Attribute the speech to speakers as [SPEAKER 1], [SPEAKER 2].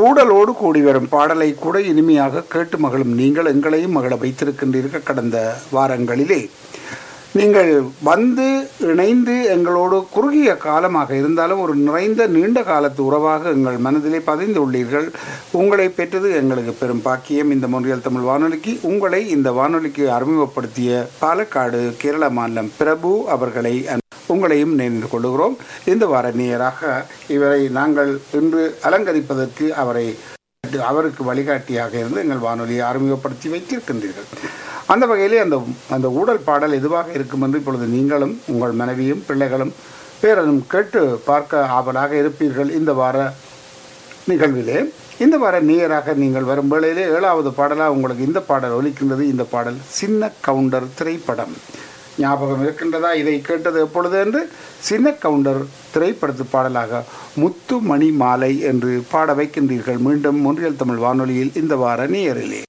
[SPEAKER 1] ஊடலோடு கூடி வரும் பாடலை கூட இனிமையாக கேட்டு மகளும் நீங்கள் எங்களையும் மகள வைத்திருக்கின்றீர்கள் கடந்த வாரங்களிலே நீங்கள் வந்து இணைந்து எங்களோடு குறுகிய காலமாக இருந்தாலும் ஒரு நிறைந்த நீண்ட காலத்து உறவாக எங்கள் மனதிலே பதிந்து உள்ளீர்கள் உங்களை பெற்றது எங்களுக்கு பெரும் பாக்கியம் இந்த மொழியல் தமிழ் வானொலிக்கு உங்களை இந்த வானொலிக்கு அறிமுகப்படுத்திய பாலக்காடு கேரள மாநிலம் பிரபு அவர்களை உங்களையும் நினைந்து கொள்ளுகிறோம் இந்த வார நேயராக இவரை நாங்கள் இன்று அலங்கரிப்பதற்கு அவரை அவருக்கு வழிகாட்டியாக இருந்து எங்கள் வானொலியை அறிமுகப்படுத்தி வைத்திருக்கின்றீர்கள் அந்த வகையிலே அந்த அந்த ஊடல் பாடல் எதுவாக இருக்கும் என்று இப்பொழுது நீங்களும் உங்கள் மனைவியும் பிள்ளைகளும் பேரனும் கேட்டு பார்க்க ஆவலாக இருப்பீர்கள் இந்த வார நிகழ்விலே இந்த வார நேயராக நீங்கள் வரும் வேளையிலே ஏழாவது பாடலாக உங்களுக்கு இந்த பாடல் ஒலிக்கின்றது இந்த பாடல் சின்ன கவுண்டர் திரைப்படம் ஞாபகம் இருக்கின்றதா இதை கேட்டது எப்பொழுது என்று சின்ன கவுண்டர் திரைப்படத்து பாடலாக முத்து மணி மாலை என்று பாட வைக்கின்றீர்கள் மீண்டும் ஒன்றியல் தமிழ் வானொலியில் இந்த வார நேயரிலே